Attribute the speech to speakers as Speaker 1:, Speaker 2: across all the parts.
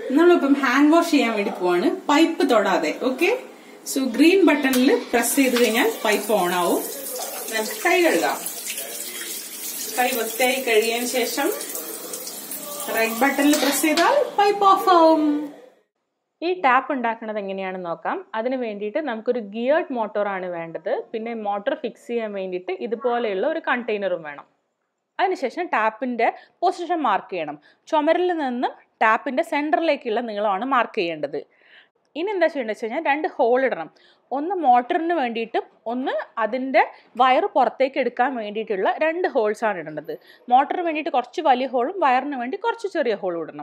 Speaker 1: നമ്മളിപ്പം hand wash ചെയ്യാൻ വേണ്ടി പോവാണ് പൈപ്പ് തൊടാതെ ഓക്കെ സോ ഗ്രീൻ ബട്ടണിൽ പ്രസ് ചെയ്ത് കഴിഞ്ഞാൽ പൈപ്പ് ഓൺ ആവും നമുക്ക് കൈ കഴുകാം കൈ വൃത്തിയായി കഴുകിയതിന് ശേഷം റെഡ് ബട്ടണിൽ പ്രസ് ചെയ്താൽ പൈപ്പ് ഓഫ് ആവും
Speaker 2: ഈ ടാപ്പ് ഉണ്ടാക്കുന്നത് എങ്ങനെയാണെന്ന് നോക്കാം അതിന് വേണ്ടിയിട്ട് നമുക്കൊരു ഗിയേർഡ് മോട്ടോറാണ് വേണ്ടത് പിന്നെ മോട്ടോർ ഫിക്സ് ചെയ്യാൻ വേണ്ടിയിട്ട് ഇതുപോലെയുള്ള ഒരു കണ്ടെയ്നറും വേണം അതിനുശേഷം ടാപ്പിൻ്റെ പൊസിഷൻ മാർക്ക് ചെയ്യണം ചുമരിൽ നിന്നും ടാപ്പിൻ്റെ സെൻറ്ററിലേക്കുള്ള നീളമാണ് മാർക്ക് ചെയ്യേണ്ടത് ഇനി എന്താ ചെയ്യേണ്ടത് വെച്ച് കഴിഞ്ഞാൽ രണ്ട് ഹോൾ ഇടണം ഒന്ന് മോട്ടറിന് വേണ്ടിയിട്ടും ഒന്ന് അതിൻ്റെ വയർ പുറത്തേക്ക് എടുക്കാൻ വേണ്ടിയിട്ടുള്ള രണ്ട് ഹോൾസാണ് ഇടേണ്ടത് മോട്ടറിന് വേണ്ടിയിട്ട് കുറച്ച് വലിയ ഹോളും വയറിന് വേണ്ടി കുറച്ച് ചെറിയ ഹോളും ഇടണം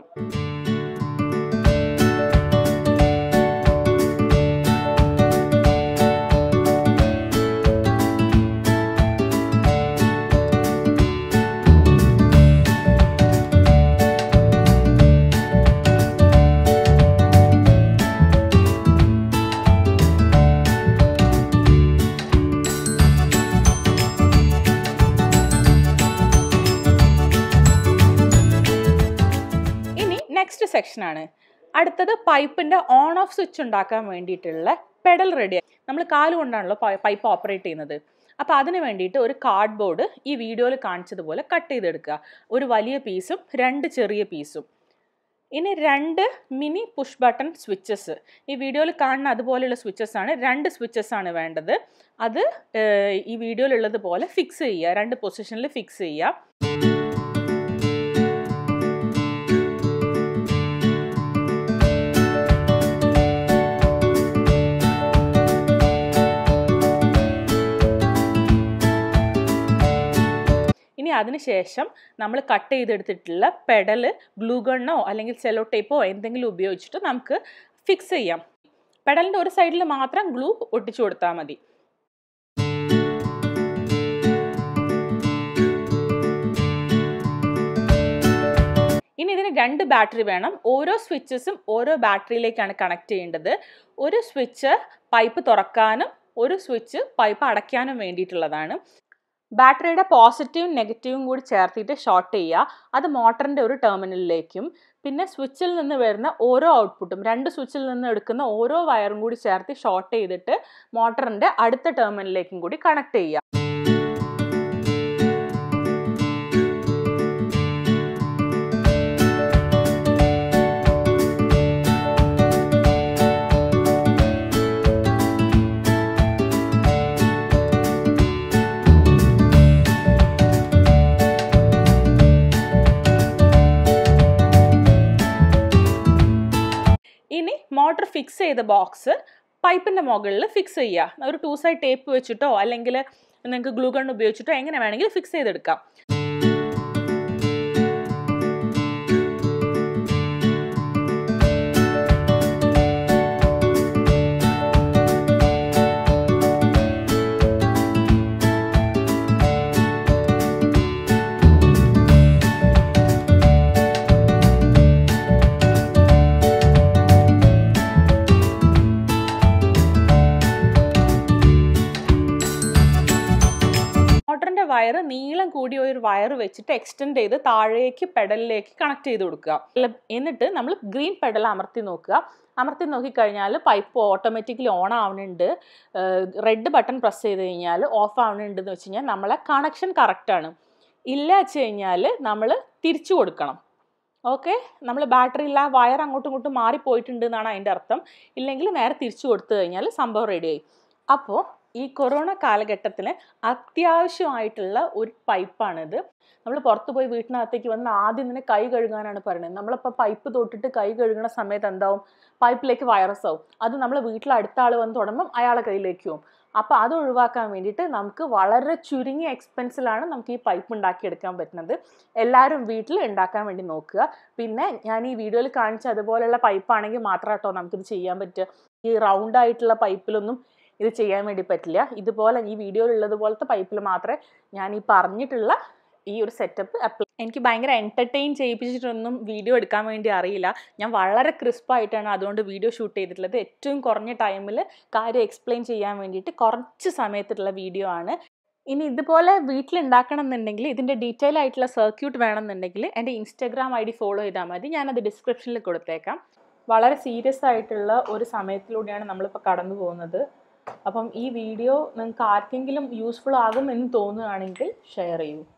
Speaker 2: ഇനി നെക്സ്റ്റ് സെക്ഷനാണ് അടുത്തത് പൈപ്പിന്റെ ഓൺ ഓഫ് സ്വിച്ച് ഉണ്ടാക്കാൻ വേണ്ടിയിട്ടുള്ള പെഡൽ റെഡി നമ്മൾ കാലുകൊണ്ടാണല്ലോ പൈപ്പ് ഓപ്പറേറ്റ് ചെയ്യുന്നത് അപ്പോൾ അതിന് വേണ്ടിയിട്ട് ഒരു കാർഡ് ബോർഡ് ഈ വീഡിയോയിൽ കാണിച്ചതുപോലെ കട്ട് ചെയ്തെടുക്കുക ഒരു വലിയ പീസും രണ്ട് ചെറിയ പീസും ഇനി രണ്ട് മിനി പുഷ് ബട്ടൺ സ്വിച്ചസ് ഈ വീഡിയോയിൽ കാണുന്ന അതുപോലെയുള്ള സ്വിച്ചസ് ആണ് രണ്ട് സ്വിച്ചസ് ആണ് വേണ്ടത് അത് ഏർ, ഈ വീഡിയോയിലുള്ളത് പോലെ ഫിക്സ് ചെയ്യുക രണ്ട് പൊസിഷനിൽ ഫിക്സ് ചെയ്യുക ഇനി അതിനുശേഷം നമ്മൾ കട്ട് ചെയ്തെടുത്തിട്ടുള്ള പെഡല് ഗ്ലൂ ഗണ്ണോ അല്ലെങ്കിൽ സെലോ ടേപ്പോ എന്തെങ്കിലും ഉപയോഗിച്ചിട്ട് നമുക്ക് ഫിക്സ് ചെയ്യാം പെഡലിൻ്റെ ഒരു സൈഡിൽ മാത്രം ഗ്ലൂ ഒട്ടിച്ചു കൊടുത്താൽ മതി ഇനി ഇതിന് രണ്ട് ബാറ്ററി വേണം ഓരോ സ്വിച്ചസും ഓരോ ബാറ്ററിയിലേക്കാണ് കണക്ട് ചെയ്യേണ്ടത് ഒരു സ്വിച്ച് പൈപ്പ് തുറക്കാനും ഒരു സ്വിച്ച് പൈപ്പ് അടയ്ക്കാനും വേണ്ടിയിട്ടുള്ളതാണ് ബാറ്ററിയുടെ പോസിറ്റീവും നെഗറ്റീവും കൂടി ചേർത്തിട്ട് ഷോർട്ട് ചെയ്യുക അത് മോട്ടറിൻ്റെ ഒരു ടെർമിനലിലേക്കും പിന്നെ സ്വിച്ചിൽ നിന്ന് വരുന്ന ഓരോ ഔട്ട്പുട്ടും രണ്ട് സ്വിച്ചിൽ നിന്ന് എടുക്കുന്ന ഓരോ വയറും കൂടി ചേർത്ത് ഷോർട്ട് ചെയ്തിട്ട് മോട്ടറിൻ്റെ അടുത്ത ടെർമിനലിലേക്കും കൂടി കണക്ട് ചെയ്യുക ഇനി മോട്ടർ ഫിക്സ് ചെയ്ത ബോക്സ് പൈപ്പിൻ്റെ മുകളിൽ ഫിക്സ് ചെയ്യുക ഒരു ടൂ സൈഡ് ടേപ്പ് വെച്ചിട്ടോ അല്ലെങ്കിൽ നിങ്ങൾക്ക് ഗ്ലൂ ഗൺ ഉപയോഗിച്ചിട്ടോ എങ്ങനെ വേണമെങ്കിലും ഫിക്സ് ചെയ്തെടുക്കാം മോട്ടറിന്റെ വയറ് നീളം കൂടിയ ഒരു വയറ് വെച്ചിട്ട് എക്സ്റ്റെൻഡ് ചെയ്ത് താഴേക്ക് പെഡലിലേക്ക് കണക്ട് ചെയ്ത് കൊടുക്കുക അല്ല, എന്നിട്ട് നമ്മൾ ഗ്രീൻ പെഡൽ അമർത്തി നോക്കുക അമർത്തി നോക്കിക്കഴിഞ്ഞാൽ പൈപ്പ് ഓട്ടോമാറ്റിക്കലി ഓൺ ആവുന്നുണ്ട് റെഡ് ബട്ടൺ പ്രസ് ചെയ്ത് കഴിഞ്ഞാൽ ഓഫ് ആവുന്നുണ്ട് എന്ന് വെച്ച് കഴിഞ്ഞാൽ നമ്മളെ കണക്ഷൻ കറക്റ്റാണ് ഇല്ല വെച്ച് കഴിഞ്ഞാൽ നമ്മൾ തിരിച്ചു കൊടുക്കണം ഓക്കെ നമ്മൾ ബാറ്ററി ഇല്ല വയർ അങ്ങോട്ടും ഇങ്ങോട്ടും മാറിപ്പോയിട്ടുണ്ട് എന്നാണ് അതിൻ്റെ അർത്ഥം ഇല്ലെങ്കിൽ നേരെ തിരിച്ചു കൊടുത്തു കഴിഞ്ഞാൽ സംഭവം റെഡിയായി അപ്പോൾ ഈ കൊറോണ കാലഘട്ടത്തിൽ അത്യാവശ്യമായിട്ടുള്ള ഒരു പൈപ്പാണിത് നമ്മൾ പുറത്ത് പോയി വീട്ടിനകത്തേക്ക് വന്ന് ആദ്യം തന്നെ കൈ കഴുകാനാണ് പറയുന്നത് നമ്മളിപ്പോൾ പൈപ്പ് തൊട്ടിട്ട് കൈ കഴുകുന്ന സമയത്ത് എന്താവും പൈപ്പിലേക്ക് വൈറസ് ആവും അത് നമ്മൾ വീട്ടിൽ അടുത്ത ആൾ വന്ന് തുടങ്ങുമ്പം അയാളെ കയ്യിലേക്ക് പോകും അപ്പോൾ അത് ഒഴിവാക്കാൻ വേണ്ടിയിട്ട് നമുക്ക് വളരെ ചുരുങ്ങിയ എക്സ്പെൻസിലാണ് നമുക്ക് ഈ പൈപ്പ് ഉണ്ടാക്കിയെടുക്കാൻ പറ്റുന്നത് എല്ലാവരും വീട്ടിൽ ഉണ്ടാക്കാൻ വേണ്ടി നോക്കുക പിന്നെ ഞാൻ ഈ വീഡിയോയിൽ കാണിച്ച അതുപോലെയുള്ള പൈപ്പാണെങ്കിൽ മാത്രം കേട്ടോ നമുക്കിത് ചെയ്യാൻ പറ്റുക ഈ റൗണ്ട് ആയിട്ടുള്ള പൈപ്പിലൊന്നും ഇത് ചെയ്യാൻ വേണ്ടി പറ്റില്ല ഇതുപോലെ ഈ വീഡിയോയിൽ ഉള്ളതുപോലത്തെ പൈപ്പിൽ മാത്രമേ ഞാൻ ഈ പറഞ്ഞിട്ടുള്ള ഈ ഒരു സെറ്റപ്പ് അപ്ലൈ എനിക്ക് ഭയങ്കര എൻ്റർടൈൻ ചെയ്യിപ്പിച്ചിട്ടൊന്നും വീഡിയോ എടുക്കാൻ വേണ്ടി അറിയില്ല ഞാൻ വളരെ ക്രിസ്പായിട്ടാണ് അതുകൊണ്ട് വീഡിയോ ഷൂട്ട് ചെയ്തിട്ടുള്ളത് ഏറ്റവും കുറഞ്ഞ ടൈമിൽ കാര്യം എക്സ്പ്ലെയിൻ ചെയ്യാൻ വേണ്ടിയിട്ട് കുറച്ച് സമയത്തുള്ള വീഡിയോ ആണ് ഇനി ഇതുപോലെ വീട്ടിലുണ്ടാക്കണം എന്നുണ്ടെങ്കിൽ ഇതിൻ്റെ ഡീറ്റെയിൽ ആയിട്ടുള്ള സർക്യൂട്ട് വേണമെന്നുണ്ടെങ്കിൽ എൻ്റെ ഇൻസ്റ്റാഗ്രാം ഐ ഡി ഫോളോ ചെയ്താൽ മതി ഞാനത് ഡിസ്ക്രിപ്ഷനിൽ കൊടുത്തേക്കാം വളരെ സീരിയസ് ആയിട്ടുള്ള ഒരു സമയത്തിലൂടെയാണ് നമ്മളിപ്പോൾ കടന്നു പോകുന്നത് അപ്പം ഈ വീഡിയോ നിങ്ങൾക്ക് ആർക്കെങ്കിലും യൂസ്ഫുൾ ആകും എന്ന് തോന്നുകയാണെങ്കിൽ ഷെയർ ചെയ്യൂ